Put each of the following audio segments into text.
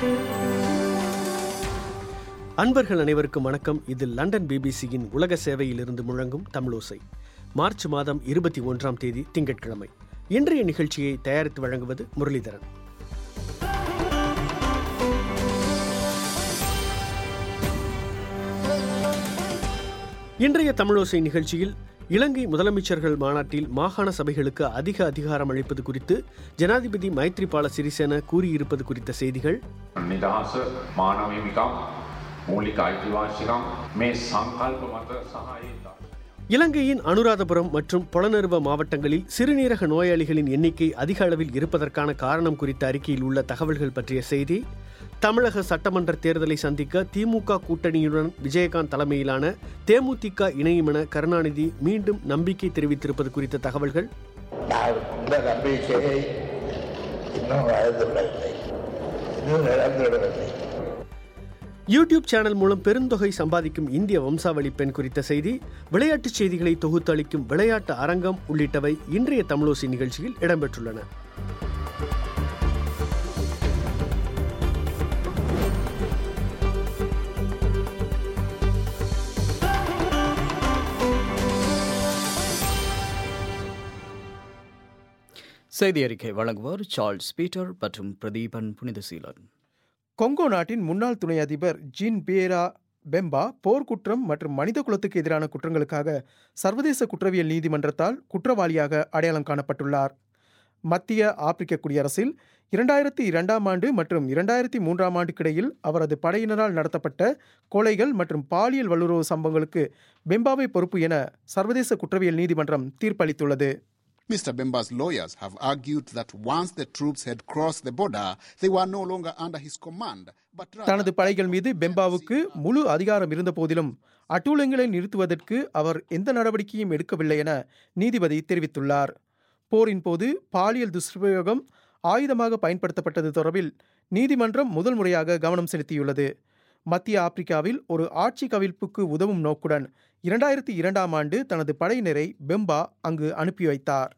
அன்பர்கள் அனைவருக்கும் வணக்கம் இது லண்டன் பிபிசியின் உலக சேவையிலிருந்து முழங்கும் தமிழோசை மார்ச் மாதம் இருபத்தி ஒன்றாம் தேதி திங்கட்கிழமை இன்றைய நிகழ்ச்சியை தயாரித்து வழங்குவது முரளிதரன் இன்றைய தமிழோசை நிகழ்ச்சியில் இலங்கை முதலமைச்சர்கள் மாநாட்டில் மாகாண சபைகளுக்கு அதிக அதிகாரம் அளிப்பது குறித்து ஜனாதிபதி மைத்ரிபால சிறிசேன கூறியிருப்பது குறித்த செய்திகள் නිදහස මානව හිමිකම් මූලික අයිතිවාසිකම් මේ සංකල්ප මත සහයේ இலங்கையின் அனுராதபுரம் மற்றும் பொலனறுவ மாவட்டங்களில் சிறுநீரக நோயாளிகளின் எண்ணிக்கை அதிக அளவில் இருப்பதற்கான காரணம் குறித்த அறிக்கையில் உள்ள தகவல்கள் பற்றிய செய்தி தமிழக சட்டமன்ற தேர்தலை சந்திக்க திமுக கூட்டணியுடன் விஜயகாந்த் தலைமையிலான தேமுதிக இணையும் என கருணாநிதி மீண்டும் நம்பிக்கை தெரிவித்திருப்பது குறித்த தகவல்கள் நான் இந்த நம்பிக்கையை இன்னும் வளர்ந்துவிடவில்லை இன்னும் இழந்துவிடவில்லை யூடியூப் சேனல் மூலம் பெருந்தொகை சம்பாதிக்கும் இந்திய வம்சாவளி பெண் குறித்த செய்தி விளையாட்டுச் செய்திகளை தொகுத்து அளிக்கும் விளையாட்டு அரங்கம் உள்ளிட்டவை இன்றைய தமிழோசி நிகழ்ச்சியில் இடம்பெற்றுள்ளன செய்தி அறிக்கை வழங்குவோர் சார்ல்ஸ் பீட்டர் மற்றும் பிரதீபன் புனிதசீலன் கொங்கோ நாட்டின் முன்னாள் துணை அதிபர் ஜின் பியரா பெம்பா போர்க்குற்றம் மற்றும் மனித குலத்துக்கு எதிரான குற்றங்களுக்காக சர்வதேச குற்றவியல் நீதிமன்றத்தால் குற்றவாளியாக அடையாளம் காணப்பட்டுள்ளார் மத்திய ஆப்பிரிக்க குடியரசில் இரண்டாயிரத்தி இரண்டாம் ஆண்டு மற்றும் இரண்டாயிரத்தி மூன்றாம் ஆண்டுக்கிடையில் அவரது படையினரால் நடத்தப்பட்ட கொலைகள் மற்றும் பாலியல் வல்லுறவு சம்பவங்களுக்கு பெம்பாவை பொறுப்பு என சர்வதேச குற்றவியல் நீதிமன்றம் தீர்ப்பளித்துள்ளது Mr. Bemba's lawyers have argued that once the troops had crossed the border, they were no longer under his command, but rather தனது படைகள் மீது பெம்பாவுக்கு முழு அதிகாரம் இருந்த போதிலும் அட்டூழியங்களை நிறுத்துவதற்கு அவர் எந்த நடவடிக்கையும் எடுக்கவில்லை என நீதிபதி தெரிவித்துள்ளார் போரின் போது பாலியல் துஷ்பிரயோகம் ஆயுதமாக பயன்படுத்தப்பட்டது தொடர்பில் நீதிமன்றம் முதல் முறையாக கவனம் செலுத்தியுள்ளது மத்திய ஆப்பிரிக்காவில் ஒரு ஆட்சி கவிழ்ப்புக்கு உதவும் நோக்குடன் இரண்டாயிரத்தி இரண்டாம் ஆண்டு தனது படையினரை பெம்பா அங்கு அனுப்பி வைத்தார்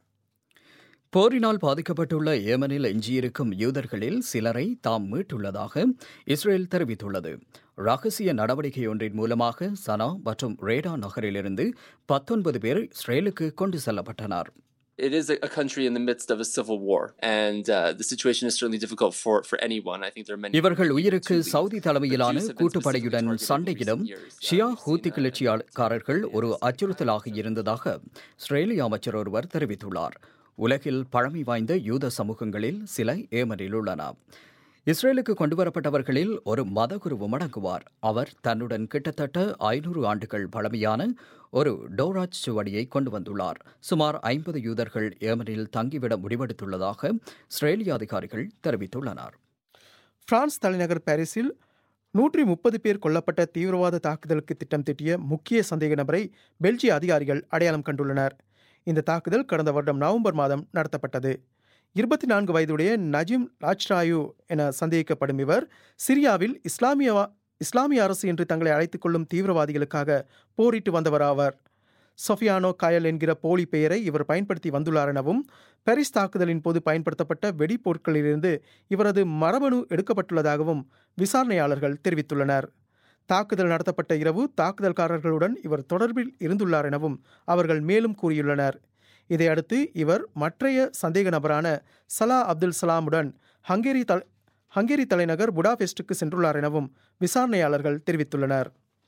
போரினால் பாதிக்கப்பட்டுள்ள ஏமனில் எஞ்சியிருக்கும் யூதர்களில் சிலரை தாம் மீட்டுள்ளதாக இஸ்ரேல் தெரிவித்துள்ளது ரகசிய நடவடிக்கை ஒன்றின் மூலமாக சனா மற்றும் ரேடா நகரிலிருந்து பத்தொன்பது பேர் இஸ்ரேலுக்கு கொண்டு செல்லப்பட்டனர் It is a, a country in the midst of a civil war, and uh, the situation is certainly difficult for, for anyone. I think there are many. இவர்கள் உயிருக்கு to leave. சவுதி தலைமையிலான The Jews have been கூட்டுப்படையுடன் specifically targeted in சண்டையிடும் recent years. Uh, ஷியா we've seen, Houthi uh, கிளர்ச்சியாளர்கள் ஒரு அச்சுறுத்தலாக இருந்ததாக இஸ்ரேலிய அமைச்சர் ஒருவர் தெரிவித்துள்ளார் உலகில் பழமை வாய்ந்த யூத சமூகங்களில் சில ஏமனில் உள்ளன இஸ்ரேலுக்கு கொண்டுவரப்பட்டவர்களில் ஒரு மதகுருவும் அடங்குவார் அவர் தன்னுடன் கிட்டத்தட்ட ஐநூறு ஆண்டுகள் பழமையான ஒரு டோராஜ் சுவடியை கொண்டு வந்துள்ளார் சுமார் ஐம்பது யூதர்கள் ஏமனில் தங்கிவிட முடிவெடுத்துள்ளதாக இஸ்ரேலிய அதிகாரிகள் தெரிவித்துள்ளனர் பிரான்ஸ் தலைநகர் பாரிஸில் நூற்றி முப்பது பேர் கொல்லப்பட்ட தீவிரவாத தாக்குதலுக்கு திட்டம் தீட்டிய முக்கிய சந்தேக நபரை பெல்ஜிய அதிகாரிகள் அடையாளம் கண்டுள்ளனர் இந்த தாக்குதல் கடந்த வருடம் நவம்பர் மாதம் நடத்தப்பட்டது இருபத்தி நான்கு வயதுடைய நஜிம் ராஜ்ராயு என சந்தேகிக்கப்படும் இவர் சிரியாவில் இஸ்லாமிய இஸ்லாமிய அரசு என்று தங்களை அழைத்துக் கொள்ளும் தீவிரவாதிகளுக்காக போரிட்டு வந்தவர் ஆவர் சொஃபியானோ காயல் என்கிற போலி பெயரை இவர் பயன்படுத்தி வந்துள்ளார் எனவும் பாரிஸ் தாக்குதலின் போது பயன்படுத்தப்பட்ட வெடிப்பொருட்களிலிருந்து இவரது மரபணு எடுக்கப்பட்டுள்ளதாகவும் விசாரணையாளர்கள் தெரிவித்துள்ளனர் தாக்குதல் நடத்தப்பட்ட இரவு தாக்குதல்காரர்களுடன் இவர் தொடர்பில் இருந்துள்ளார் எனவும் அவர்கள் மேலும் கூறியுள்ளனர் இதையடுத்து இவர் மற்றைய சந்தேக நபரான சலா அப்துல் சலாமுடன் ஹங்கேரி தல ஹங்கேரி தலைநகர் புடாபெஸ்டுக்கு சென்றுள்ளார் எனவும் விசாரணையாளர்கள் தெரிவித்துள்ளனர்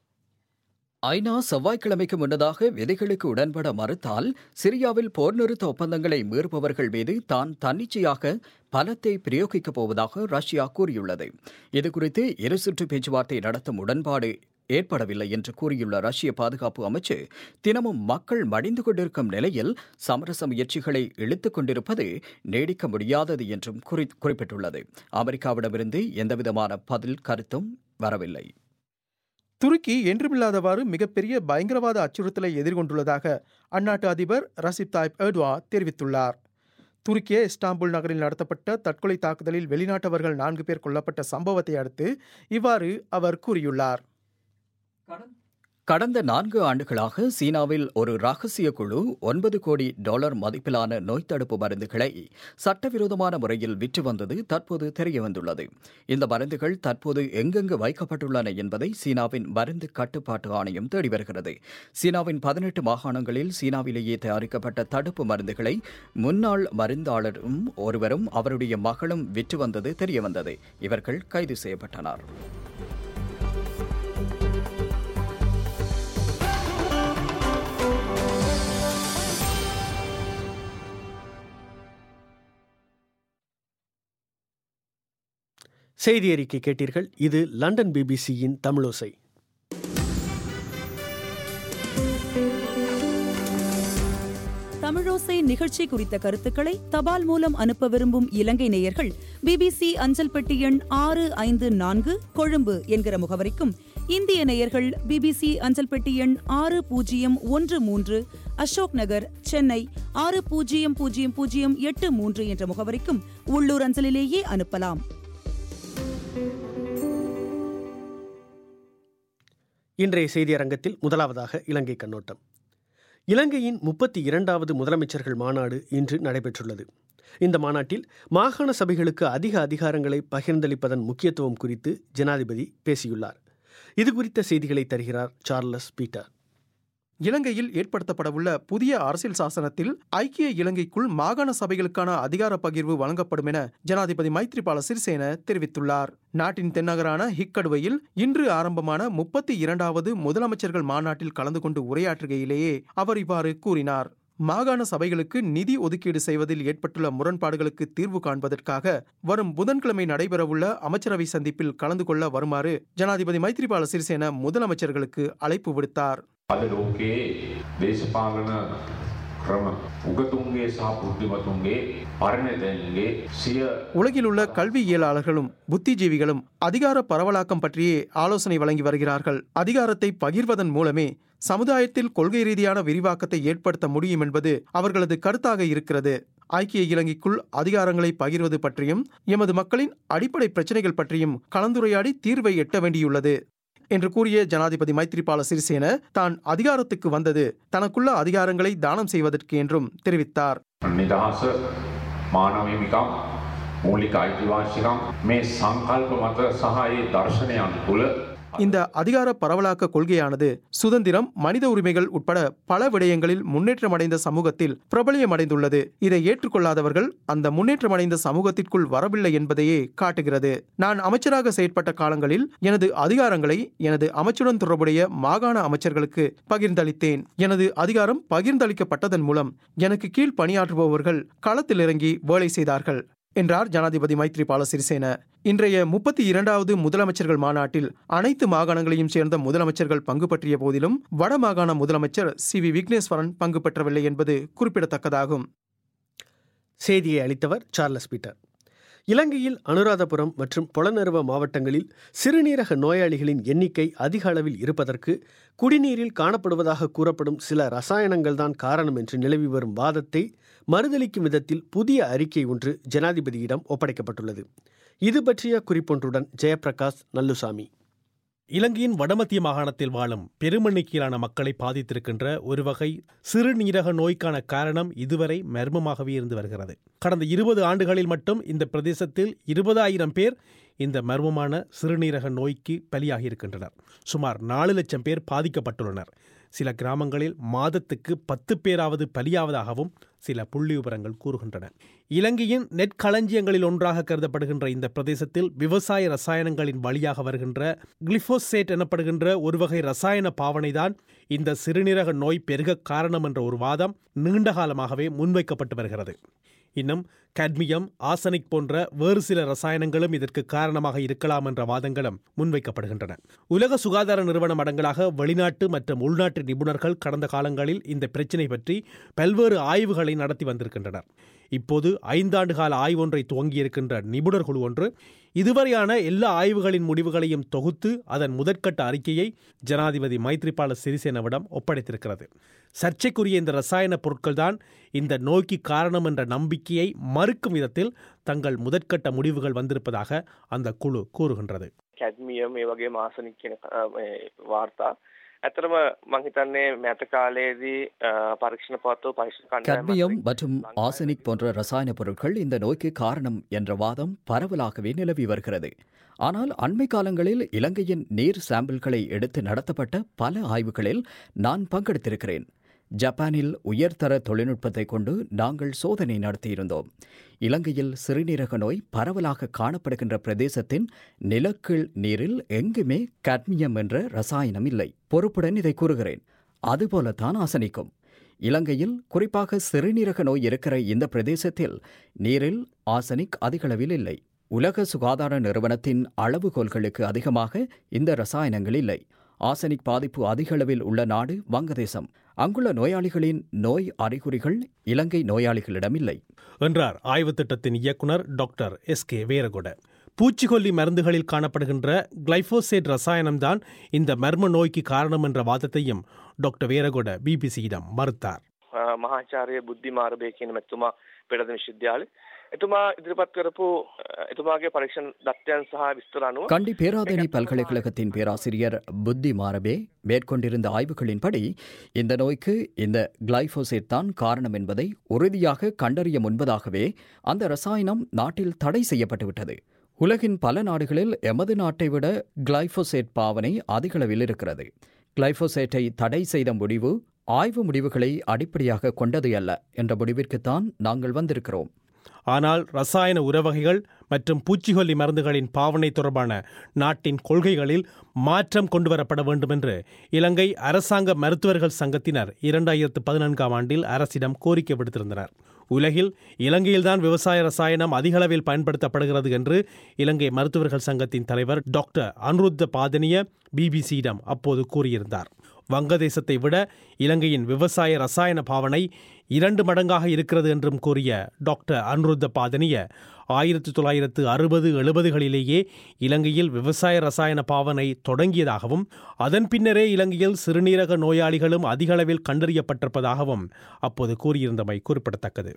ஐநா செவ்வாய்க்கிழமைக்கு முன்னதாக விதிகளுக்கு உடன்பட மறுத்தால் சிரியாவில் போர் நிறுத்த ஒப்பந்தங்களை மீறுபவர்கள் மீது தான் தன்னிச்சையாக பலத்தை பிரயோகிக்கப் போவதாக ரஷ்யா கூறியுள்ளது இதுகுறித்து இரு சுற்று பேச்சுவார்த்தை நடத்தும் உடன்பாடு ஏற்படவில்லை என்று கூறியுள்ள ரஷ்ய பாதுகாப்பு அமைச்சு தினமும் மக்கள் மடிந்து கொண்டிருக்கும் நிலையில் சமரச முயற்சிகளை இழுத்துக் கொண்டிருப்பது நீடிக்க முடியாதது என்றும் குறி- குறிப்பிட்டுள்ளது அமெரிக்காவிடமிருந்து எந்தவிதமான பதில் கருத்தும் வரவில்லை துருக்கி என்றுமில்லாதவாறு மிகப்பெரிய பயங்கரவாத அச்சுறுத்தலை எதிர்கொண்டுள்ளதாக அந்நாட்டு அதிபர் ரசிப் தாய்ப் எர்டுவா தெரிவித்துள்ளார் துருக்கிய இஸ்தாம்புல் நகரில் நடத்தப்பட்ட தற்கொலை தாக்குதலில் வெளிநாட்டவர்கள் நான்கு பேர் கொல்லப்பட்ட சம்பவத்தை அடுத்து இவ்வாறு அவர் கூறியுள்ளார் கடந்த நான்கு ஆண்டுகளாக சீனாவில் ஒரு ரகசிய குழு ஒன்பது கோடி டாலர் மதிப்பிலான நோய் தடுப்பு மருந்துகளை சட்டவிரோதமான முறையில் விற்று வந்தது தற்போது தெரியவந்துள்ளது இந்த மருந்துகள் தற்போது எங்கெங்கு வைக்கப்பட்டுள்ளன என்பதை சீனாவின் மருந்து கட்டுப்பாட்டு ஆணையம் தேடி வருகிறது சீனாவின் பதினெட்டு மாகாணங்களில் சீனாவிலேயே தயாரிக்கப்பட்ட தடுப்பு மருந்துகளை முன்னாள் மருந்தாளரும் ஒருவரும் அவருடைய மகளும் விற்று வந்தது தெரியவந்தது இவர்கள் கைது செய்யப்பட்டனர் செய்தி அறிக்கை கேட்டீர்கள் இது லண்டன் பிபிசியின் தமிழோசை தமிழோசை நிகழ்ச்சி குறித்த கருத்துக்களை தபால் மூலம் அனுப்ப விரும்பும் இலங்கை நேயர்கள் பிபிசி அஞ்சல் பெட்டி எண் ஆறு ஐந்து நான்கு கொழும்பு என்கிற முகவரிக்கும் இந்திய நேயர்கள் பிபிசி அஞ்சல் பெட்டி எண் ஆறு பூஜ்ஜியம் ஒன்று மூன்று அசோக் நகர் சென்னை ஆறு பூஜ்ஜியம் பூஜ்ஜியம் பூஜ்ஜியம் எட்டு மூன்று என்ற முகவரிக்கும் உள்ளூர் அஞ்சலிலேயே அனுப்பலாம் இன்றைய செய்தி அரங்கத்தில் முதலாவதாக இலங்கை கண்ணோட்டம் இலங்கையின் முப்பத்தி இரண்டாவது முதலமைச்சர்கள் மாநாடு இன்று நடைபெற்றுள்ளது இந்த மாநாட்டில் மாகாண சபைகளுக்கு அதிக அதிகாரங்களை பகிர்ந்தளிப்பதன் முக்கியத்துவம் குறித்து ஜனாதிபதி பேசியுள்ளார் இது குறித்த செய்திகளை தருகிறார் சார்லஸ் பீட்டர் இலங்கையில் ஏற்படுத்தப்படவுள்ள புதிய அரசியல் சாசனத்தில் ஐக்கிய இலங்கைக்குள் மாகாண சபைகளுக்கான அதிகார பகிர்வு வழங்கப்படும் என ஜனாதிபதி மைத்ரிபால சிறிசேன தெரிவித்துள்ளார் நாட்டின் தென்னகரான ஹிக்கடுவையில் இன்று ஆரம்பமான முப்பத்தி இரண்டாவது முதலமைச்சர்கள் மாநாட்டில் கலந்து கொண்டு உரையாற்றுகையிலேயே அவர் இவ்வாறு கூறினார் மாகாண சபைகளுக்கு நிதி ஒதுக்கீடு செய்வதில் ஏற்பட்டுள்ள முரண்பாடுகளுக்கு தீர்வு காண்பதற்காக வரும் புதன்கிழமை நடைபெறவுள்ள அமைச்சரவை சந்திப்பில் கலந்து கொள்ள வருமாறு ஜனாதிபதி மைத்ரிபால சிறிசேன முதலமைச்சர்களுக்கு அழைப்பு விடுத்தார் අද ලෝකයේ දේශපාලන ක්‍රම උගතුන්ගේ සහ පුද්ධිමතුන්ගේ පරණතැන්ගේ සිය உலகில் உள்ள கல்வியியலாளர்களும் புத்திஜீவிகளும் அதிகார பரவலாக்கம் பற்றியே ஆலோசனை வழங்கி வருகிறார்கள் அதிகாரத்தை பகிர்வதன் மூலமே சமுதாயத்தில் கொள்கை ரீதியான விரிவாக்கத்தை ஏற்படுத்த முடியும் என்பது அவர்களது கருத்தாக இருக்கிறது ஐக்கிய இலங்கைக்குள் அதிகாரங்களை பகிர்வது பற்றியும் எமது மக்களின் அடிப்படை பிரச்சனைகள் பற்றியும் கலந்துரையாடி தீர்வை எட்ட வேண்டியுள்ளது என்று கூறிய ஜனாதிபதி மைத்ரிபால சிறிசேன தான் அதிகாரத்துக்கு வந்தது தனக்குள்ள அதிகாரங்களை தானம் செய்வதற்கு என்றும் தெரிவித்தார் නිදහස මානවහිමිකම් මූලික අයිතිවාශිකම් මේ සංකල්ප මත සහ ඒ දර්ශනයන් තුළ இந்த அதிகார பரவலாக்க கொள்கையானது சுதந்திரம் மனித உரிமைகள் உட்பட பல விடயங்களில் முன்னேற்றமடைந்த சமூகத்தில் பிரபலியமடைந்துள்ளது இதை ஏற்றுக்கொள்ளாதவர்கள் அந்த முன்னேற்றமடைந்த சமூகத்திற்குள் வரவில்லை என்பதையே காட்டுகிறது நான் அமைச்சராக செயற்பட்ட காலங்களில் எனது அதிகாரங்களை எனது அமைச்சுடன் தொடர்புடைய மாகாண அமைச்சர்களுக்கு பகிர்ந்தளித்தேன் எனது அதிகாரம் பகிர்ந்தளிக்கப்பட்டதன் மூலம் எனக்கு கீழ் பணியாற்றுபவர்கள் களத்தில் இறங்கி வேலை செய்தார்கள் என்றார் ஜனாதிபதி மைத்ரிபால சிறிசேன இன்றைய முப்பத்தி இரண்டாவது முதலமைச்சர்கள் மாநாட்டில் அனைத்து மாகாணங்களையும் சேர்ந்த முதலமைச்சர்கள் பங்கு பற்றிய போதிலும் வடமாகாண முதலமைச்சர் சி வி விக்னேஸ்வரன் பங்கு பெற்றவில்லை என்பது குறிப்பிடத்தக்கதாகும் செய்தியை அளித்தவர் சார்லஸ் பீட்டர் இலங்கையில் அனுராதபுரம் மற்றும் பொலனறுவ மாவட்டங்களில் சிறுநீரக நோயாளிகளின் எண்ணிக்கை அதிக அளவில் இருப்பதற்கு குடிநீரில் காணப்படுவதாக கூறப்படும் சில ரசாயனங்கள் தான் காரணம் என்று நிலவி வரும் வாதத்தை மறுதளிக்கும் விதத்தில் புதிய அறிக்கை ஒன்று ஜனாதிபதியிடம் ஒப்படைக்கப்பட்டுள்ளது இது பற்றிய குறிப்பொன்றுடன் ஜெயபிரகாஷ் நல்லுசாமி இலங்கையின் வடமத்திய மாகாணத்தில் வாழும் பெருமெண்ணிக்கையிலான மக்களை பாதித்திருக்கின்ற ஒரு வகை சிறுநீரக நோய்க்கான காரணம் இதுவரை மர்மமாகவே இருந்து வருகிறது கடந்த இருபது ஆண்டுகளில் மட்டும் இந்த பிரதேசத்தில் இருபதாயிரம் பேர் இந்த மர்மமான சிறுநீரக நோய்க்கு பலியாகி இருக்கின்றனர் சுமார் நாலு லட்சம் பேர் பாதிக்கப்பட்டுள்ளனர் சில கிராமங்களில் மாதத்துக்கு பத்து பேராவது பலியாவதாகவும் சில புள்ளி விவரங்கள் கூறுகின்றன இலங்கையின் நெற்களஞ்சியங்களில் ஒன்றாக கருதப்படுகின்ற இந்த பிரதேசத்தில் விவசாய ரசாயனங்களின் வழியாக வருகின்ற கிளிஃபோசேட் எனப்படுகின்ற ஒரு வகை ரசாயன பாவனைதான் இந்த சிறுநீரக நோய் பெருக காரணம் என்ற ஒரு வாதம் நீண்ட காலமாகவே முன்வைக்கப்பட்டு வருகிறது இன்னும் காட்மியம் ஆசனிக் போன்ற வேறு சில ரசாயனங்களும் இதற்கு காரணமாக இருக்கலாம் என்ற வாதங்களும் முன்வைக்கப்படுகின்றன உலக சுகாதார நிறுவனம் அடங்கலாக வெளிநாட்டு மற்றும் உள்நாட்டு நிபுணர்கள் கடந்த காலங்களில் இந்த பிரச்சினை பற்றி பல்வேறு ஆய்வுகளை நடத்தி வந்திருக்கின்றனர் இப்போது ஐந்தாண்டு கால ஆய்வொன்றை துவங்கியிருக்கின்ற நிபுணர் குழு ஒன்று இதுவரையான எல்லா ஆய்வுகளின் முடிவுகளையும் தொகுத்து அதன் முதற்கட்ட அறிக்கையை ஜனாதிபதி மைத்ரிபால சிறிசேனவிடம் ஒப்படைத்திருக்கிறது சர்ச்சைக்குரிய இந்த ரசாயன பொருட்கள்தான் இந்த நோய்க்கு காரணம் என்ற நம்பிக்கையை மறுக்கும் விதத்தில் தங்கள் முதற்கட்ட முடிவுகள் வந்திருப்பதாக அந்த குழு கூறுகின்றது කැඩ්මියම් ඒ වගේ මාසනික් කියන අ, මේ වාර්තා ඇතරම මං හිතන්නේ මෑත කාලයේදී අ, පරීක්ෂණ පවත්ව පරීක්ෂණ කණ්ඩායමක් கட்மியம் மற்றும் ஆசனிக் போன்ற ரசாயன பொருட்கள் இந்த நோய்க்கு காரணம் என்ற வாதம் பரவலாகவே நிலவி வருகிறது ஆனால் அண்மை காலங்களில் இலங்கையின் நீர் சாம்பிள்களை எடுத்து நடத்தப்பட்ட பல ஆய்வுகளில் நான் பங்கெடுத்திருக்கிறேன் ஜப்பானில் உயர்தர தொழில்நுட்பத்தை கொண்டு நாங்கள் சோதனை நடத்தியிருந்தோம் இலங்கையில் சிறுநீரக நோய் பரவலாக காணப்படுகின்ற பிரதேசத்தின் நிலக்கீழ் நீரில் எங்குமே காட்மியம் என்ற ரசாயனம் இல்லை பொறுப்புடன் இதை கூறுகிறேன் அதுபோலத்தான் ஆசனிக்கும் இலங்கையில் குறிப்பாக சிறுநீரக நோய் இருக்கிற இந்த பிரதேசத்தில் நீரில் ஆசனிக் அதிகளவில் இல்லை உலக சுகாதார நிறுவனத்தின் அளவுகோல்களுக்கு அதிகமாக இந்த ரசாயனங்கள் இல்லை ஆசனிக் பாதிப்பு அதிகளவில் உள்ள நாடு வங்கதேசம் அங்குள்ள நோயாளிகளின் நோய் அறிகுறிகள் இலங்கை நோயாளிகளிடம் இல்லை என்றார் ஆய்வுத் திட்டத்தின் இயக்குனர் டாக்டர் எஸ் கே வீரகொட பூச்சிக்கொல்லி மருந்துகளில் காணப்படுகின்ற கிளைபோசேட் ரசாயனம்தான் இந்த மர்ம நோய்க்கு காரணம் என்ற வாதத்தையும் டாக்டர் வீரகொட பிபிசியிடம் மறுத்தார் අ, මහාචාර්ය බුද්ධි මාර්ගය කියන මැතිතුමා පෙරද විශ්වවිද්‍යාලය එතුමා ඉදිරිපත් කරපු අ, එතුමාගේ පරීක්ෂණ දත්යන් සහ විස්තර අනුව கண்டி பேராதனை பல்கலைக்கழகத்தின் பேராசிரியர் புத்தி மாரபே மேற்கொண்டிருந்த ஆய்வுகளின்படி இந்த நோய்க்கு இந்த கிளைபோசேட் தான் காரணம் என்பதை உறுதியாக கண்டறிய முன்பதாகவே அந்த ரசாயனம் நாட்டில் தடை செய்யப்பட்டுவிட்டது உலகின் பல நாடுகளில் எமது நாட்டை விட கிளைபோசேட் பாவனை அதிகளவில் இருக்கிறது கிளைபோசேட்டை தடை செய்த முடிவு ஆய்வு முடிவுகளை அடிப்படையாக கொண்டது அல்ல என்ற முடிவிற்குத்தான் நாங்கள் வந்திருக்கிறோம் ஆனால் ரசாயன உரவகைகள் மற்றும் பூச்சிக்கொல்லி மருந்துகளின் பாவனை தொடர்பான நாட்டின் கொள்கைகளில் மாற்றம் கொண்டுவரப்பட வேண்டும் என்று இலங்கை அரசாங்க மருத்துவர்கள் சங்கத்தினர் இரண்டாயிரத்து பதினான்காம் ஆண்டில் அரசிடம் கோரிக்கை விடுத்திருந்தனர் உலகில் இலங்கையில்தான் விவசாய ரசாயனம் அதிகளவில் பயன்படுத்தப்படுகிறது என்று இலங்கை மருத்துவர்கள் சங்கத்தின் தலைவர் டாக்டர் அனுருத்த பாதனிய பிபிசியிடம் அப்போது கூறியிருந்தார் வங்கதேசத்தை விட இலங்கையின் விவசாய ரசாயன பாவனை இரண்டு மடங்காக இருக்கிறது என்றும் கூறிய டாக்டர் அனுருத்த பாதனிய ஆயிரத்தி தொள்ளாயிரத்து அறுபது எழுபதுகளிலேயே இலங்கையில் விவசாய ரசாயன பாவனை தொடங்கியதாகவும் அதன் பின்னரே இலங்கையில் சிறுநீரக நோயாளிகளும் அதிக அளவில் கண்டறியப்பட்டிருப்பதாகவும் அப்போது கூறியிருந்தமை குறிப்பிடத்தக்கது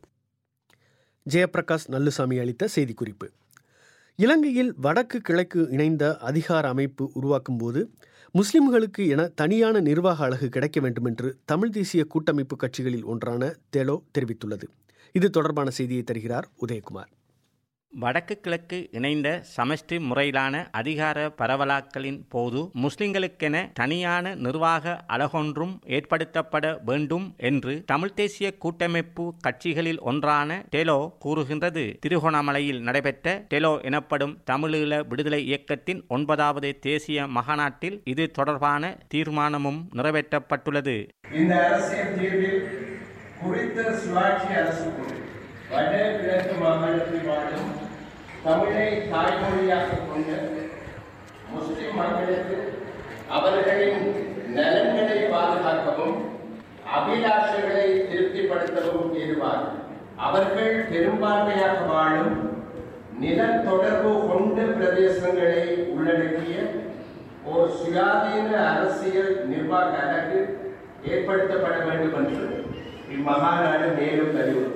ஜெயபிரகாஷ் நல்லுசாமி அளித்த செய்திக்குறிப்பு இலங்கையில் வடக்கு கிழக்கு இணைந்த அதிகார அமைப்பு உருவாக்கும் போது முஸ்லிம்களுக்கு என தனியான நிர்வாக அழகு கிடைக்க வேண்டும் என்று தமிழ் தேசிய கூட்டமைப்பு கட்சிகளில் ஒன்றான தெலோ தெரிவித்துள்ளது இது தொடர்பான செய்தியை தருகிறார் உதயகுமார் வடக்கு கிழக்கு இணைந்த சமஷ்டி முறையிலான அதிகார பரவலாக்கலின் போது முஸ்லிம்களுக்கென தனியான நிர்வாக அழகொன்றும் ஏற்படுத்தப்பட வேண்டும் என்று தமிழ் தேசிய கூட்டமைப்பு கட்சிகளில் ஒன்றான டெலோ கூறுகின்றது திருகோணமலையில் நடைபெற்ற டெலோ எனப்படும் தமிழீழ விடுதலை இயக்கத்தின் ஒன்பதாவது தேசிய மகாநாட்டில் இது தொடர்பான தீர்மானமும் நிறைவேற்றப்பட்டுள்ளது இந்த அரசியல் தீர்வில் குறித்த சுயாட்சி அரசுக்குள் வட கிழக்கு மாகாணத்தில் வாழும் தமிழை தாய்மொழியாக கொண்ட முஸ்லிம் மக்களுக்கு அவர்களின் நலன்களை பாதுகாக்கவும் அபிலாஷங்களை திருப்திப்படுத்தவும் ஏதுவாக அவர்கள் பெரும்பான்மையாக வாழும் நில தொடர்பு கொண்ட பிரதேசங்களை உள்ளடக்கிய ஒரு சுயாதீன அரசியல் நிர்வாக அலகு ஏற்படுத்தப்பட வேண்டும் என்று இம்மகாநாடு மேலும் வலியுறுத்துகின்றது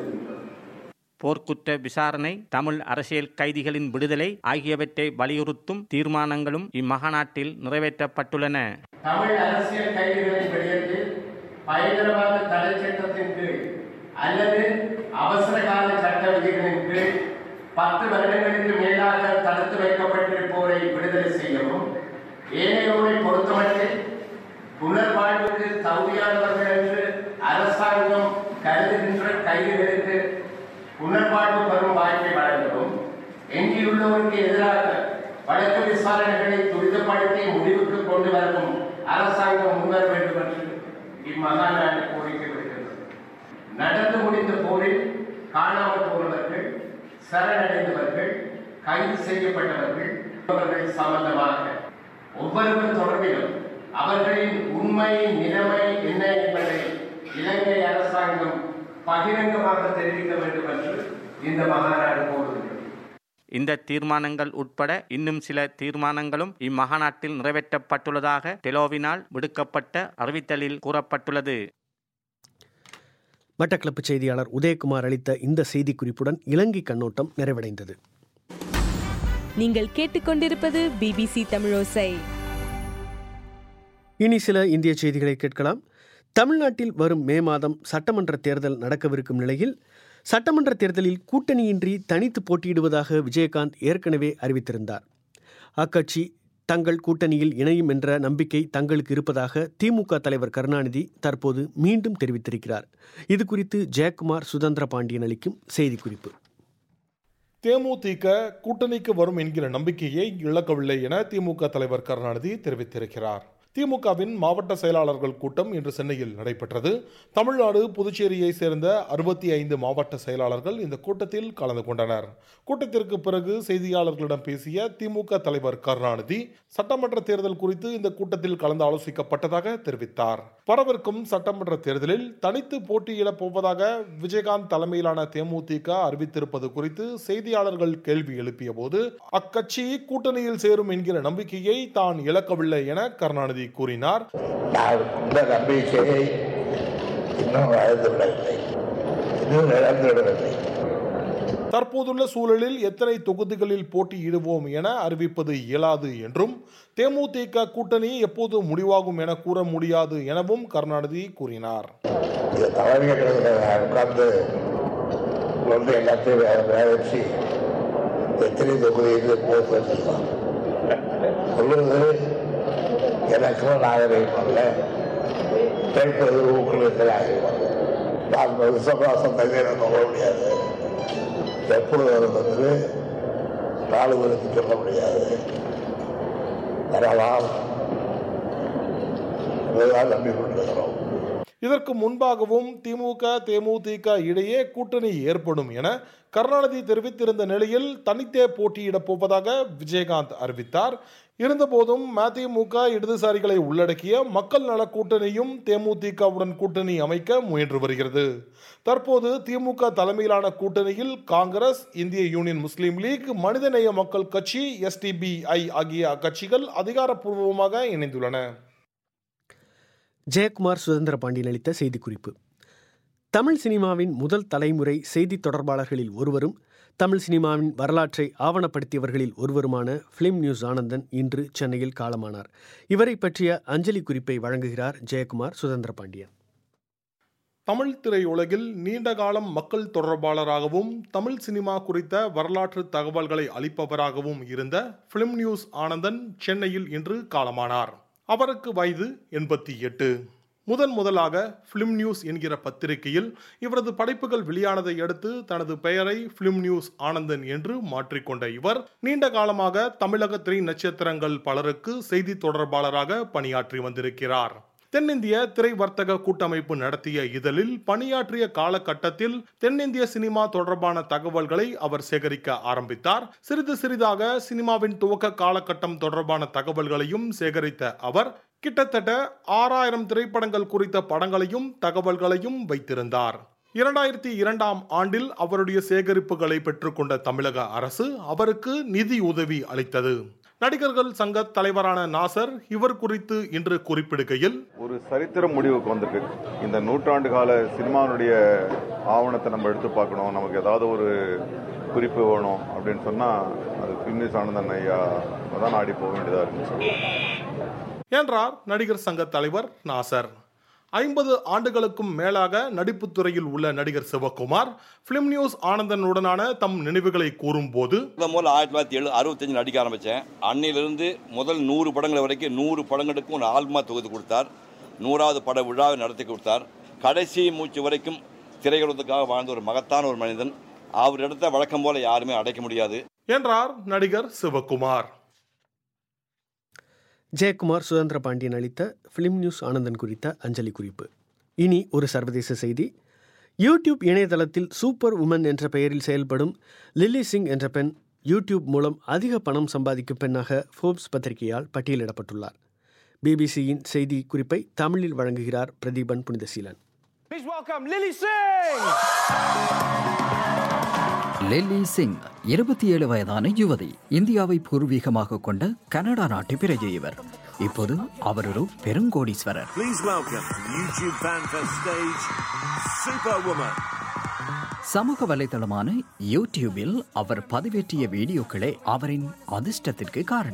போர்க்குற்ற விசாரணை தமிழ் அரசியல் கைதிகளின் விடுதலை ஆகியவற்றை வலியுறுத்தும் தீர்மானங்களும் இம்மகாநாட்டில் நிறைவேற்றப்பட்டுள்ளன தமிழ் அரசியல் கைதிகளின் விடயத்தில் பயங்கரவாத தடை சட்டத்தின் கீழ் அல்லது அவசரகால சட்ட விதிகளின் கீழ் பத்து வருடங்களுக்கு மேலாக தடுத்து வைக்கப்பட்டிருப்போரை விடுதலை செய்யவும் ஏனையோரை பொறுத்தமட்டில் புனர்வாழ்வுக்கு தகுதியானவர்கள் என்று அரசாங்கம் கருதுகின்ற கைதிகளுக்கு புனர்வாழ்வு பெறும் வாய்ப்பை வழங்கவும் எஞ்சியுள்ளவருக்கு எதிராக வழக்கு விசாரணைகளை துரிதப்படுத்தி முடிவுக்கு கொண்டு வரவும் அரசாங்கம் முன்வர வேண்டும் என்று இம்மகாநாடு கோரிக்கை விடுக்கிறது நடந்து முடிந்த போரில் காணாமல் போனவர்கள் சரணடைந்தவர்கள் கைது செய்யப்பட்டவர்கள் அவர்கள் சம்பந்தமாக ஒவ்வொருவர் தொடர்பிலும் அவர்களின் உண்மை நிலைமை என்ன என்பதை இலங்கை அரசாங்கம் பகிரங்கமாக தெரிவிக்க வேண்டும் என்று இந்த மகாநாடு கோருகிறது இந்த தீர்மானங்கள் உட்பட இன்னும் சில தீர்மானங்களும் இம்மகாநாட்டில் நிறைவேற்றப்பட்டுள்ளதாக டெலோவினால் விடுக்கப்பட்ட அறிவித்தலில் கூறப்பட்டுள்ளது மட்டக்களப்பு செய்தியாளர் உதயகுமார் அளித்த இந்த செய்திக்குறிப்புடன் இலங்கை கண்ணோட்டம் நிறைவடைந்தது நீங்கள் கேட்டுக்கொண்டிருப்பது பிபிசி தமிழோசை இனி சில இந்திய செய்திகளை கேட்கலாம் தமிழ்நாட்டில் வரும் மே மாதம் சட்டமன்ற தேர்தல் நடக்கவிருக்கும் நிலையில் சட்டமன்ற தேர்தலில் கூட்டணியின்றி தனித்து போட்டியிடுவதாக விஜயகாந்த் ஏற்கனவே அறிவித்திருந்தார் அக்கட்சி தங்கள் கூட்டணியில் இணையும் என்ற நம்பிக்கை தங்களுக்கு இருப்பதாக திமுக தலைவர் கருணாநிதி தற்போது மீண்டும் தெரிவித்திருக்கிறார் இது குறித்து ஜெயக்குமார் சுதந்திர பாண்டியன் அளிக்கும் செய்திக்குறிப்பு தேமுதிக கூட்டணிக்கு வரும் என்கிற நம்பிக்கையை இழக்கவில்லை என திமுக தலைவர் கருணாநிதி தெரிவித்திருக்கிறார் திமுகவின் மாவட்ட செயலாளர்கள் கூட்டம் இன்று சென்னையில் நடைபெற்றது தமிழ்நாடு புதுச்சேரியை சேர்ந்த அறுபத்தி ஐந்து மாவட்ட செயலாளர்கள் இந்த கூட்டத்தில் கலந்து கொண்டனர் கூட்டத்திற்கு பிறகு செய்தியாளர்களிடம் பேசிய திமுக தலைவர் கருணாநிதி சட்டமன்ற தேர்தல் குறித்து இந்த கூட்டத்தில் கலந்து ஆலோசிக்கப்பட்டதாக தெரிவித்தார் வரவிருக்கும் சட்டமன்ற தேர்தலில் தனித்து போட்டியிடப் போவதாக விஜயகாந்த் தலைமையிலான தேமுதிக அறிவித்திருப்பது குறித்து செய்தியாளர்கள் கேள்வி எழுப்பிய போது அக்கட்சி கூட்டணியில் சேரும் என்கிற நம்பிக்கையை தான் இழக்கவில்லை என கருணாநிதி கூறினார் நான் இந்த நம்பிக்கையை இன்னும் இழந்துவிடவில்லை இன்னும் இழந்துவிடவில்லை தற்போதுள்ள சூழலில் எத்தனை தொகுதிகளில் போட்டியிடுவோம் என அறிவிப்பது இயலாது என்றும் தேமுதிக கூட்டணி எப்போது முடிவாகும் என கூற முடியாது எனவும் கருணாநிதி கூறினார் இது தலைமையில் உட்கார்ந்து வந்து எல்லாத்தையும் வேற வேற வச்சு எத்தனை தொகுதியில் போகிறதுலாம் சொல்லுவது எனக்கும் நாகரிகம் அல்ல கேட்பது ஊக்குவிக்க நாகரிகம் அல்ல நான் விசுவாசம் தகுதியில் சொல்ல முடியாது எப்பொழுது வரும் என்று நாலு பேருக்கு சொல்ல முடியாது வரலாம் இதுதான் நம்பிக்கொண்டிருக்கிறோம் இதற்கு முன்பாகவும் திமுக தேமுதிக இடையே கூட்டணி ஏற்படும் என கருணாநிதி தெரிவித்திருந்த நிலையில் தனித்தே போட்டியிடப் போவதாக விஜயகாந்த் அறிவித்தார் இருந்தபோதும் மதிமுக இடதுசாரிகளை உள்ளடக்கிய மக்கள் நல கூட்டணியும் தேமுதிகவுடன் கூட்டணி அமைக்க முயன்று வருகிறது தற்போது திமுக தலைமையிலான கூட்டணியில் காங்கிரஸ் இந்திய யூனியன் முஸ்லீம் லீக் மனிதநேய மக்கள் கட்சி எஸ்டிபிஐ ஆகிய கட்சிகள் அதிகாரப்பூர்வமாக இணைந்துள்ளன ஜெயக்குமார் சுதந்திர பாண்டியன் அளித்த செய்திக்குறிப்பு தமிழ் சினிமாவின் முதல் தலைமுறை செய்தி தொடர்பாளர்களில் ஒருவரும் தமிழ் சினிமாவின் வரலாற்றை ஆவணப்படுத்தியவர்களில் ஒருவருமான ஃபிலிம் நியூஸ் ஆனந்தன் இன்று சென்னையில் காலமானார் இவரை பற்றிய அஞ்சலி குறிப்பை வழங்குகிறார் ஜெயக்குமார் சுதந்திர பாண்டியன் தமிழ் திரையுலகில் நீண்ட காலம் மக்கள் தொடர்பாளராகவும் தமிழ் சினிமா குறித்த வரலாற்று தகவல்களை அளிப்பவராகவும் இருந்த பிலிம் நியூஸ் ஆனந்தன் சென்னையில் இன்று காலமானார் அவருக்கு வயது எண்பத்தி எட்டு முதன் முதலாக பிலிம் நியூஸ் என்கிற பத்திரிகையில் இவரது படைப்புகள் வெளியானதை அடுத்து தனது பெயரை பிலிம் நியூஸ் ஆனந்தன் என்று மாற்றிக்கொண்ட இவர் நீண்ட காலமாக தமிழக திரை நட்சத்திரங்கள் பலருக்கு செய்தி தொடர்பாளராக பணியாற்றி வந்திருக்கிறார் தென்னிந்திய திரை வர்த்தக கூட்டமைப்பு நடத்திய இதழில் பணியாற்றிய காலகட்டத்தில் தென்னிந்திய சினிமா தொடர்பான தகவல்களை அவர் சேகரிக்க ஆரம்பித்தார் சிறிது சிறிதாக சினிமாவின் துவக்க காலகட்டம் தொடர்பான தகவல்களையும் சேகரித்த அவர் கிட்டத்தட்ட ஆறாயிரம் திரைப்படங்கள் குறித்த படங்களையும் தகவல்களையும் வைத்திருந்தார் இரண்டாயிரத்தி இரண்டாம் ஆண்டில் அவருடைய சேகரிப்புகளை பெற்றுக்கொண்ட தமிழக அரசு அவருக்கு நிதி உதவி அளித்தது நடிகர்கள் சங்க தலைவரான நாசர் இவர் குறித்து இன்று குறிப்பிடுகையில் ஒரு சரித்திர முடிவுக்கு வந்திருக்கு இந்த நூற்றாண்டு கால சினிமாவுடைய ஆவணத்தை நம்ம எடுத்து பார்க்கணும் நமக்கு ஏதாவது ஒரு குறிப்பு வேணும் அப்படின்னு சொன்னா அது பின்னிஸ் ஆனந்தன் ஐயா தான் ஆடி போக வேண்டியதா இருந்துச்சு என்றார் நடிகர் சங்க தலைவர் நாசர் ஐம்பது ஆண்டுகளுக்கும் மேலாக நடிப்புத் துறையில் உள்ள நடிகர் சிவகுமார் பிலிம் நியூஸ் ஆனந்தனுடனான தம் நினைவுகளை கூறும்போது முதல் ஆயிரத்தி தொள்ளாயிரத்தி எழு அறுபத்தஞ்சு நடிக்க ஆரம்பித்தேன் அன்னையிலிருந்து முதல் நூறு படங்கள் வரைக்கும் நூறு படங்களுக்கும் ஒரு ஆல்பமாக தொகுத்து கொடுத்தார் நூறாவது பட விழாவை நடத்தி கொடுத்தார் கடைசி மூச்சு வரைக்கும் திரையுலகத்துக்காக வாழ்ந்த ஒரு மகத்தான ஒரு மனிதன் அவர் இடத்த வழக்கம் போல யாருமே அடைக்க முடியாது என்றார் நடிகர் சிவகுமார் ஜெயக்குமார் சுதந்திர பாண்டியன் அளித்த ஃபிலிம் நியூஸ் ஆனந்தன் குறித்த அஞ்சலி குறிப்பு இனி ஒரு சர்வதேச செய்தி யூடியூப் இணையதளத்தில் சூப்பர் உமன் என்ற பெயரில் செயல்படும் லில்லி சிங் என்ற பெண் யூடியூப் மூலம் அதிக பணம் சம்பாதிக்கும் பெண்ணாக ஃபோர்ப்ஸ் பத்திரிகையால் பட்டியலிடப்பட்டுள்ளார் பிபிசியின் செய்தி குறிப்பை தமிழில் வழங்குகிறார் Pratheepan Punithaseelan Please welcome Lily Singh! லெல்லி Singh இருபத்தி ஏழு வயதான யுவதி இந்தியாவை பூர்வீகமாக கொண்ட கனடா நாட்டு பிரஜை இவர் இப்போது அவர் ஒரு பெருங்கோடீஸ்வரர் Please welcome YouTube fan first stage, Superwoman. சமூக வலைதளமான யூடியூபில் அவர் பதிவேற்றிய வீடியோக்களே அவரின் அதிர்ஷ்டத்திற்கு காரணம்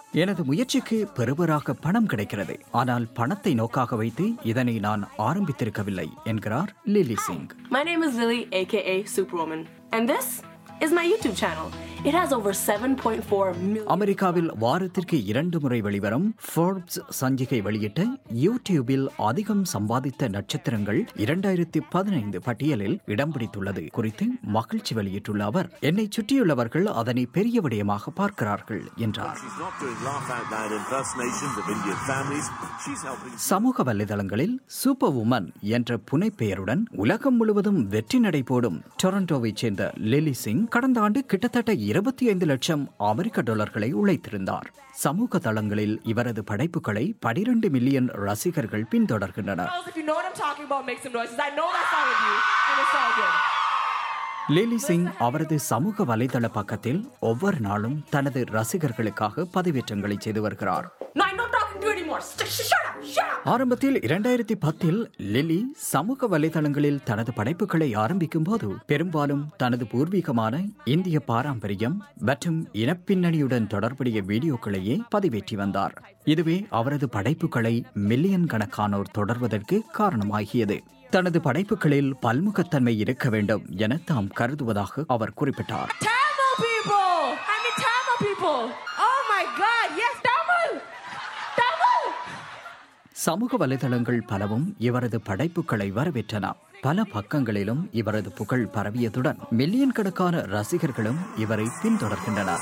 எனது முயற்சிக்கு பெறுவராக பணம் கிடைக்கிறது ஆனால் பணத்தை நோக்காக வைத்து இதனை நான் ஆரம்பித்திருக்கவில்லை என்கிறார் Lilly Singh My name is Lily, aka Superwoman, and this is my YouTube channel. It has over 7.4 million. அமெரிக்காவில் வாரத்திற்கு இரண்டு முறை வெளிவரும் ஃபோர்ப்ஸ் சஞ்சிகை வெளியிட்ட யூடியூபில் அதிகம் சம்பாதித்த நட்சத்திரங்கள் இரண்டாயிரத்தி பதினைந்து பட்டியலில் இடம் பிடித்துள்ளது குறித்து மகிழ்ச்சி வெளியிட்டுள்ள அவர் என்னை சுற்றியுள்ளவர்கள் அதனை பெரிய விடயமாக பார்க்கிறார்கள் என்றார் She's not doing laugh out loud impersonations of Indian families. She's helping. சமூக வலைதளங்களில் சூப்பர் உமன் என்ற புனைப்பெயருடன் உலகம் முழுவதும் வெற்றி நடை போடும் டொரண்டோவைச் சேர்ந்த லிலி சிங் கடந்த ஆண்டு கிட்டத்தட்ட இருபத்தி ஐந்து லட்சம் அமெரிக்க டாலர்களை உழைத்திருந்தார் சமூக தளங்களில் இவரது படைப்புகளை பனிரெண்டு மில்லியன் ரசிகர்கள் பின்தொடர்கின்றனர் If you know what I'm talking about, make some noises. I know that's all of you, and it's all good. Lilly Singh அவரது சமூக வலைதள பக்கத்தில் ஒவ்வொரு நாளும் தனது ரசிகர்களுக்காக பதிவேற்றங்களை செய்து வருகிறார் No, I'm not talking to you anymore. Sh- sh- shut up! Shut up! ஆரம்பத்தில் இரண்டாயிரத்தி பத்தில் லிலி சமூக வலைதளங்களில் தனது படைப்புகளை ஆரம்பிக்கும் போது பெரும்பாலும் தனது பூர்வீகமான இந்திய பாரம்பரியம் மற்றும் இனப்பின்னணியுடன் தொடர்புடைய வீடியோக்களையே பதிவேற்றி வந்தார் இதுவே அவரது படைப்புகளை மில்லியன் கணக்கானோர் தொடர்வதற்கு காரணமாகியது தனது படைப்புகளில் பல்முகத்தன்மை இருக்க வேண்டும் என தாம் கருதுவதாக அவர் குறிப்பிட்டார் Tamil people! I mean Tamil people! Oh my god, yes, Tamil! Tamil! சமூக வலைதளங்கள் பலவும் இவரது படைப்புகளை வரவேற்றன பல பக்கங்களிலும் இவரது புகழ் பரவியதுடன் மில்லியன் கணக்கான ரசிகர்களும் இவரை பின்தொடர்கின்றனர்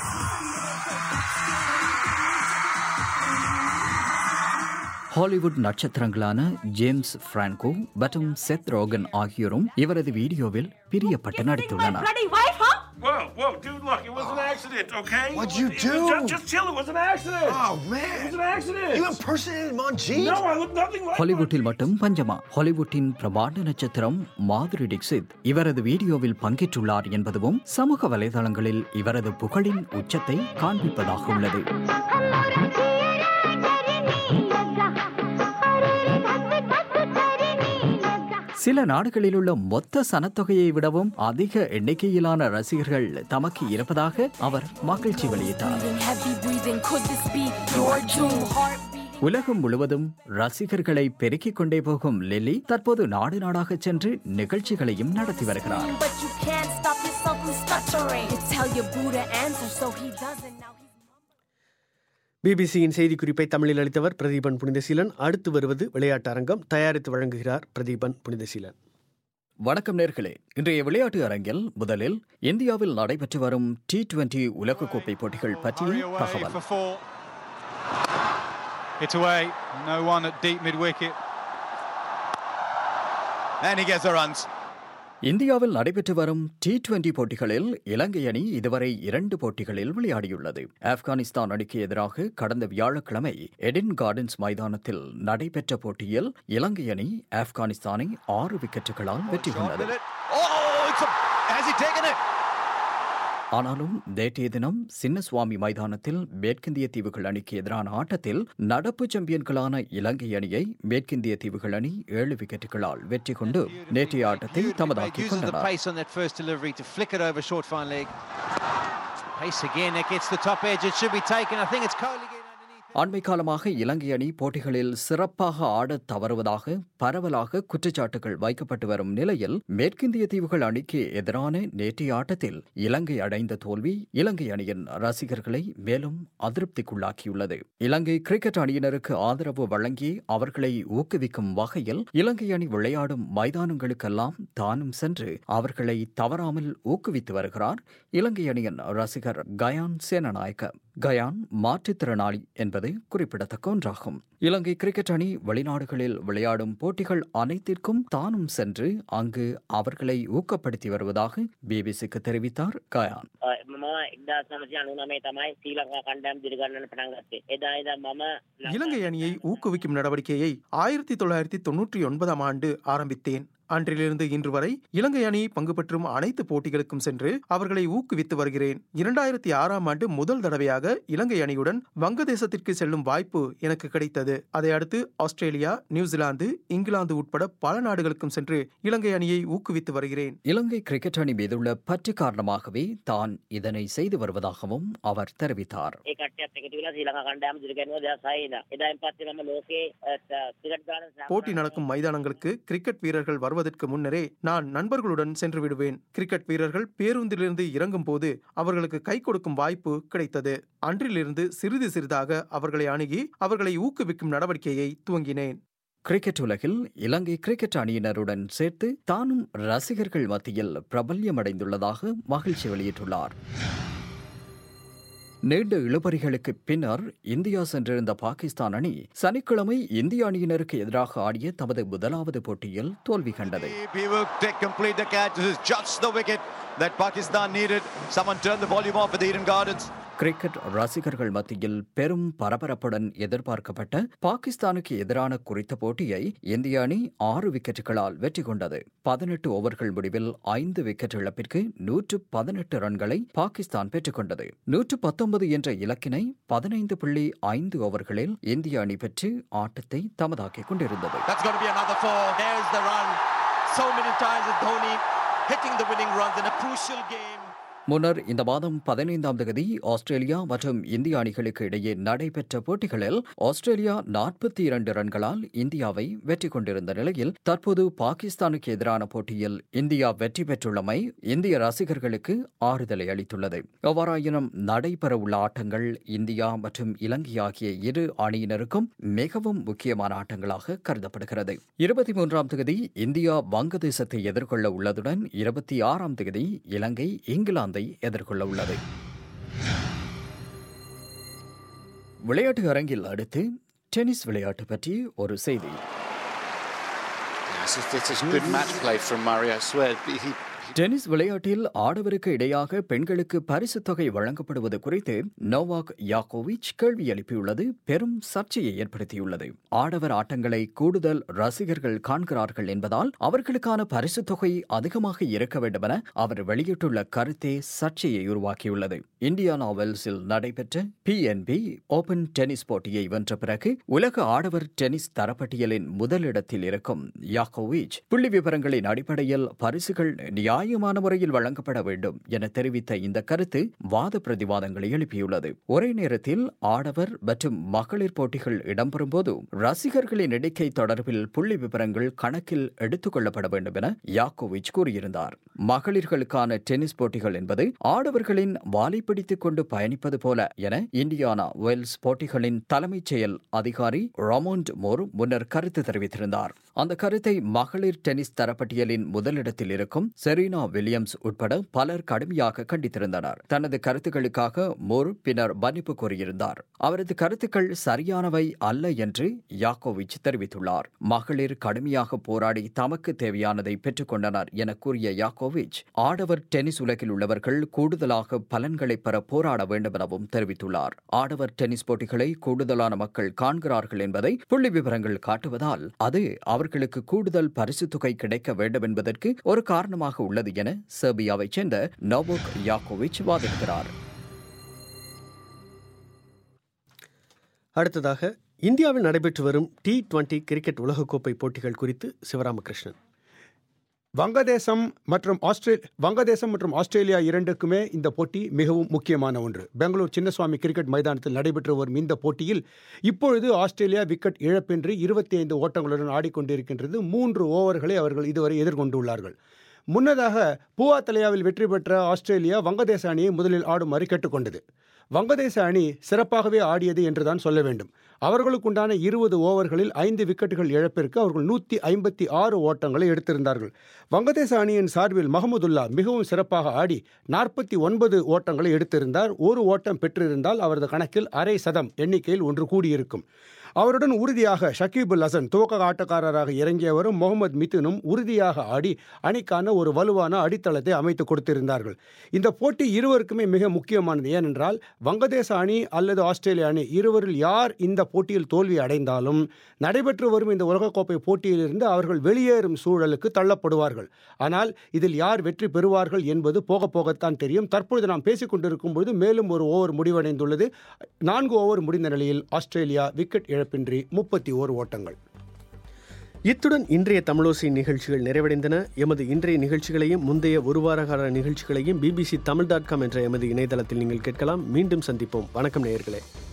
ஹாலிவுட் நட்சத்திரங்களான ஜேம்ஸ் பிரான்கோ மற்றும் செத் ரோகன் ஆகியோரும் இவரது வீடியோவில் பிரியப்பட்டு நடித்துள்ளனர் Bloody wife, huh? Whoa, whoa, dude, look, it was an accident, okay? What'd you do? Just, just chill, it was an accident. Oh, man. It was an accident. You impersonated Manjeet? No, I look nothing like ஹாலிவுட்டில் மட்டும் பஞ்சமா ஹாலிவுட்டின் பிரபாண்ட நட்சத்திரம் மாதுரி டிக்சித் இவரது வீடியோவில் பங்கேற்றுள்ளார் என்பதுவும் சமூக வலைதளங்களில் இவரது புகழின் உச்சத்தை காண்பிப்பதாக உள்ளது சில நாடுகளில் உள்ள மொத்த சனத்தொகையை விடவும் அதிக எண்ணிக்கையிலான ரசிகர்கள் தமக்கு இருப்பதாக அவர் மகிழ்ச்சி வெளியிட்டார் Heavy breathing, could this be your doom? Heartbeat. உலகம் முழுவதும் ரசிகர்களை பெருக்கிக் கொண்டே போகும் லில்லி தற்போது நாடு நாடாக சென்று நிகழ்ச்சிகளையும் நடத்தி வருகிறார் But you can't stop yourself from stuttering. You tell your Buddha answer, so he doesn't. Now he's பிபிசியின் செய்திக்குறிப்பை தமிழில் அளித்தவர் பிரதீபன் புனிதசீலன் அடுத்து வருவது விளையாட்டு அரங்கம் தயாரித்து வழங்குகிறார் பிரதீபன் புனிதசீலன் வணக்கம் நேர்களே இன்றைய விளையாட்டு அரங்கில் முதலில் இந்தியாவில் நடைபெற்று வரும் டி டுவெண்டி உலகக்கோப்பை போட்டிகள் பற்றிய தகவல் for four. Hit away, no one at deep mid wicket. And he gets the runs. இந்தியாவில் நடைபெற்று வரும் டி டுவெண்டி போட்டிகளில் இலங்கை அணி இதுவரை இரண்டு போட்டிகளில் விளையாடியுள்ளது ஆப்கானிஸ்தான் அணிக்கு எதிராக கடந்த வியாழக்கிழமை எடின் கார்டன்ஸ் மைதானத்தில் நடைபெற்ற போட்டியில் இலங்கை அணி ஆப்கானிஸ்தானை ஆறு விக்கெட்டுகளால் வெற்றி கொண்டது Oh, it's a, has he taken it? ஆனாலும் நேற்றைய தினம் சின்னசுவாமி மைதானத்தில் மேற்கிந்திய தீவுகள் அணிக்கு எதிரான ஆட்டத்தில் நடப்பு சாம்பியன்களான இலங்கை அணியை மேற்கிந்திய தீவுகள் அணி ஏழு விக்கெட்டுகளால் வெற்றி கொண்டு நேற்றைய ஆட்டத்தை தமதாக்கிக் Uses the கொண்டனர் pace on that first delivery to flick it over short fine leg. Pace again, it gets the top edge. It should be taken. I think it's Kohli. அண்மை காலமாக இலங்கை அணி போட்டிகளில் சிறப்பாக ஆடத் தவறுவதாக பரவலாக குற்றச்சாட்டுகள் வைக்கப்பட்டு வரும் நிலையில் மேற்கிந்திய தீவுகள் அணிக்கு எதிரான நேற்றைய ஆட்டத்தில் இலங்கை அடைந்த தோல்வி இலங்கை அணியின் ரசிகர்களை மேலும் அதிருப்திக்குள்ளாக்கியுள்ளது இலங்கை கிரிக்கெட் அணியினருக்கு ஆதரவு வழங்கி அவர்களை ஊக்குவிக்கும் வகையில் இலங்கை அணி விளையாடும் மைதானங்களுக்கெல்லாம் தானும் சென்று அவர்களை தவறாமல் ஊக்குவித்து வருகிறார் இலங்கை அணியின் ரசிகர் கயான் சேனநாயக்க கயான் மாற்றுத்திறனாளி என்பது குறிப்பிடத்தக்க ஒன்றாகும் இலங்கை கிரிக்கெட் அணி வெளிநாடுகளில் விளையாடும் போட்டிகள் அனைத்திற்கும் தானும் சென்று அங்கு அவர்களை ஊக்கப்படுத்தி வருவதாக பிபிசிக்கு தெரிவித்தார் கயான் මම එක්දස් නමසි අනුනමේ තමයි ශ්‍රී ලංකා කණ්ඩම් දිරිගන්නන පටන් ගත්තේ. එදා ඉදා මම இலங்கை அணியை ஊக்குவிக்கும் நடவடிக்கையை ஆயிரத்தி தொள்ளாயிரத்தி தொன்னூற்றி ஒன்பதாம் ஆண்டு ஆரம்பித்தேன் அன்றிலிருந்து இன்று வரை இலங்கை அணி பங்கு பெற்றும் அனைத்து போட்டிகளுக்கும் சென்று அவர்களை ஊக்குவித்து வருகிறேன் இரண்டாயிரத்தி ஆறாம் ஆண்டு முதல் தடவையாக இலங்கை அணியுடன் வங்கதேசத்திற்கு செல்லும் வாய்ப்பு எனக்கு கிடைத்தது அதை அடுத்து ஆஸ்திரேலியா நியூசிலாந்து இங்கிலாந்து உட்பட பல நாடுகளுக்கும் சென்று இலங்கை அணியை ஊக்குவித்து வருகிறேன் இலங்கை கிரிக்கெட் அணி மீதுள்ள பற்று காரணமாகவே தான் இதனை செய்து வருவதாகவும் அவர் தெரிவித்தார் ඒ කට්ටියත් එකතු වෙලා ශ්‍රී ලංකා කණ්ඩායම දිර ගැනුවා 2006 ඉඳන්. එදායින් පස්සේ මම ලෝකේ ක්‍රිකට් ගාන போட்டி நடக்கும் மைதானங்களுக்கு கிரிக்கெட் வீரர்கள் வருவதற்கு முன்னரே நான் நண்பர்களுடன் சென்று விடுவேன் கிரிக்கெட் வீரர்கள் பேருந்திலிருந்து இறங்கும் போது அவர்களுக்கு கை கொடுக்கும் வாய்ப்பு கிடைத்தது அன்றிலிருந்து சிறிது சிறிதாக அவர்களை அணுகி அவர்களை ஊக்குவிக்கும் நடவடிக்கையை துவங்கினேன் கிரிக்கெட் உலகில் இலங்கை கிரிக்கெட் அணியினருடன் சேர்த்து தானும் ரசிகர்கள் மத்தியில் பிரபல்யமடைந்துள்ளதாக மகிழ்ச்சி வெளியிட்டுள்ளார் நீண்ட இழுபறிகளுக்கு பின்னர் இந்தியா சென்றிருந்த பாகிஸ்தான் அணி சனிக்கிழமை இந்திய அணியினருக்கு எதிராக ஆடிய தமது முதலாவது போட்டியில் தோல்வி கண்டது He will take, complete the catch. This is just the wicket that Pakistan needed. Someone turn the volume off at the Eden Gardens. Cricket ரசிகர்கள் மத்தியில் பெரும் பரபரப்புடன் எதிர்பார்க்கப்பட்ட பாகிஸ்தானுக்கு எதிரான குறித்த போட்டியை இந்திய அணி ஆறு விக்கெட்டுகளால் வெற்றி கொண்டது பதினெட்டு ஓவர்கள் முடிவில் ஐந்து விக்கெட் இழப்பிற்கு நூற்று பதினெட்டு ரன்களை பாகிஸ்தான் பெற்றுக்கொண்டது நூற்று பத்தொன்பது என்ற இலக்கினை பதினைந்து புள்ளி ஐந்து ஓவர்களில் இந்திய அணி பெற்று ஆட்டத்தை தமதாக்கிக் கொண்டிருந்தது That's going to be another four. There's the run. So many times with Dhoni hitting the winning runs in a crucial game. முன்னர் இந்த மாதம் பதினைந்தாம் தேதி ஆஸ்திரேலியா மற்றும் இந்திய அணிகளுக்கு இடையே நடைபெற்ற போட்டிகளில் ஆஸ்திரேலியா நாற்பத்தி இரண்டு ரன்களால் இந்தியாவை வெற்றி கொண்டிருந்த நிலையில் தற்போது பாகிஸ்தானுக்கு எதிரான போட்டியில் இந்தியா வெற்றி பெற்றுள்ளமை இந்திய ரசிகர்களுக்கு ஆறுதலை அளித்துள்ளது எவ்வாறாயினும் நடைபெறவுள்ள ஆட்டங்கள் இந்தியா மற்றும் இலங்கை ஆகிய இரு அணியினருக்கும் மிகவும் முக்கியமான ஆட்டங்களாக கருதப்படுகிறது இருபத்தி மூன்றாம் தேதி இந்தியா வங்கதேசத்தை எதிர்கொள்ள உள்ளதுடன் இருபத்தி ஆறாம் தேதி இலங்கை இங்கிலாந்தை எதிர்கொள்ள உள்ளது விளையாட்டு அரங்கில் அடுத்து டென்னிஸ் விளையாட்டு பற்றி ஒரு செய்தி Yes, it- it's a good match play from Murray, I swear. He, tennis விளையாட்டில் ஆடவருக்கு இடையாக பெண்களுக்கு பரிசுத் தொகை வழங்கப்படுவது குறித்து நோவாக் யாக்கோவிச் கேள்வி எழுப்பியுள்ளது பெரும் சர்ச்சையை ஏற்படுத்தியுள்ளது ஆடவர் ஆட்டங்களை கூடுதல் ரசிகர்கள் காண்கிறார்கள் என்பதால் அவர்களுக்கான பரிசுத் தொகை அதிகமாக இருக்க வேண்டுமென அவர் வெளியிட்டுள்ள கருத்தே சர்ச்சையை உருவாக்கியுள்ளது இந்தியானா வெல்ஸில் நடைபெற்ற பிஎன்பி ஓபன் டென்னிஸ் போட்டியை வென்ற பிறகு உலக ஆடவர் டென்னிஸ் தரப்பட்டியலின் முதலிடத்தில் இருக்கும் யாக்கோவிச் புள்ளி விவரங்களின் அடிப்படையில் பரிசுகள் நியாயமான முறையில் வழங்கப்பட வேண்டும் என தெரிவித்த இந்த கருத்து வாத பிரதிவாதங்களை எழுப்பியுள்ளது ஒரே நேரத்தில் ஆடவர் மற்றும் மகளிர் போட்டிகள் இடம்பெறும்போது ரசிகர்களின் எண்ணிக்கை தொடர்பில் புள்ளி விவரங்கள் கணக்கில் எடுத்துக் கொள்ளப்பட வேண்டும் என யாக்கோவிச் கூறியிருந்தார் மகளிர்களுக்கான டென்னிஸ் போட்டிகள் என்பது ஆடவர்களின் வாலை பிடித்துக் கொண்டு பயணிப்பது போல என இந்தியானா வெல்ஸ் போட்டிகளின் தலைமைச் செயல் அதிகாரி ராமோண்ட் மோர் முன்னர் கருத்து தெரிவித்திருந்தார் அந்த கருத்தை மகளிர் டென்னிஸ் தரப்பட்டியலின் முதலிடத்தில் இருக்கும் செரீனா வில்லியம்ஸ் உட்பட பலர் கடுமையாக கண்டித்திருந்தனர் தனது கருத்துக்களுக்காக மோர் பின்னர் மன்னிப்பு கோரியிருந்தார் அவரது கருத்துக்கள் சரியானவை அல்ல என்று யாக்கோவிச் தெரிவித்துள்ளார் மகளிர் கடுமையாக போராடி தமக்கு தேவையானதை பெற்றுக் கொண்டனர் என கூறிய யாக்கோவிச் ஆடவர் டென்னிஸ் உலகில் உள்ளவர்கள் கூடுதலாக பலன்களை பெற போராட வேண்டும் எனவும் தெரிவித்துள்ளார் ஆடவர் டென்னிஸ் போட்டிகளை கூடுதலான மக்கள் காண்கிறார்கள் என்பதை புள்ளி விவரங்கள் காட்டுவதால் அது அவர்களுக்கு கூடுதல் பரிசுத் தொகை கிடைக்க வேண்டும் என்பதற்கு ஒரு காரணமாக உள்ளது என செர்பியாவைச் சேர்ந்த நோவோக் யாக்கோவிச் வாதிடுகிறார் அடுத்ததாக இந்தியாவில் நடைபெற்று வரும் டி டுவெண்டி கிரிக்கெட் உலகக்கோப்பை போட்டிகள் குறித்து சிவராமகிருஷ்ணன் வங்கதேசம் மற்றும் ஆஸ்திரே வங்கதேசம் மற்றும் ஆஸ்திரேலியா இரண்டுக்குமே இந்த போட்டி மிகவும் முக்கியமான ஒன்று பெங்களூர் சின்னசுவாமி கிரிக்கெட் மைதானத்தில் நடைபெற்று வரும் இந்த போட்டியில் இப்பொழுது ஆஸ்திரேலியா விக்கெட் இழப்பின்றி இருபத்தி ஐந்து ஓட்டங்களுடன் ஆடிக்கொண்டிருக்கின்றது மூன்று ஓவர்களை அவர்கள் இதுவரை எதிர்கொண்டுள்ளார்கள் முன்னதாக பூவாத்தலையாவில் வெற்றி பெற்ற ஆஸ்திரேலியா வங்கதேச அணியை முதலில் ஆடுமாறு கேட்டுக்கொண்டது வங்கதேச அணி சிறப்பாகவே ஆடியது என்றுதான் சொல்ல வேண்டும் அவர்களுக்குண்டான இருபது ஓவர்களில் ஐந்து விக்கெட்டுகள் இழப்பிற்கு அவர்கள் நூற்றி ஐம்பத்தி ஆறு ஓட்டங்களை எடுத்திருந்தார்கள் வங்கதேச அணியின் சார்பில் மஹமுதுல்லா மிகவும் சிறப்பாக ஆடி நாற்பத்தி ஒன்பது ஓட்டங்களை எடுத்திருந்தார் ஒரு ஓட்டம் பெற்றிருந்தால் அவரது கணக்கில் அரை சதம் எண்ணிக்கையில் ஒன்று கூடியிருக்கும் அவருடன் உறுதியாக ஷக்கீபுல் ஹசன் துவக்க ஆட்டக்காரராக இறங்கியவரும் முகமது மித்துனும் உறுதியாக ஆடி அணிக்கான ஒரு வலுவான அடித்தளத்தை அமைத்து கொடுத்திருந்தார்கள் இந்த போட்டி இருவருக்குமே மிக முக்கியமானது ஏனென்றால் வங்கதேச அணி அல்லது ஆஸ்திரேலிய அணி இருவரில் யார் இந்த போட்டியில் தோல்வி அடைந்தாலும் நடைபெற்று வரும் இந்த உலகக்கோப்பை போட்டியிலிருந்து அவர்கள் வெளியேறும் சூழலுக்கு தள்ளப்படுவார்கள் ஆனால் இதில் யார் வெற்றி பெறுவார்கள் என்பது போக போகத்தான் தெரியும் தற்பொழுது நாம் பேசிக் கொண்டிருக்கும் பொழுது மேலும் ஒரு ஓவர் முடிவடைந்துள்ளது நான்கு ஓவர் முடிந்த நிலையில் ஆஸ்திரேலியா விக்கெட் இழப்பின்றி முப்பத்தி ஓர் ஓட்டங்கள் இத்துடன் இன்றைய தமிழோசை நிகழ்ச்சிகள் நிறைவடைந்தன எமது இன்றைய நிகழ்ச்சிகளையும் முந்தைய ஒரு வார கால நிகழ்ச்சிகளையும் பிபிசி தமிழ் டாட் காம் என்ற எமது இணையதளத்தில் நீங்கள் கேட்கலாம் மீண்டும் சந்திப்போம் வணக்கம் நேயர்களே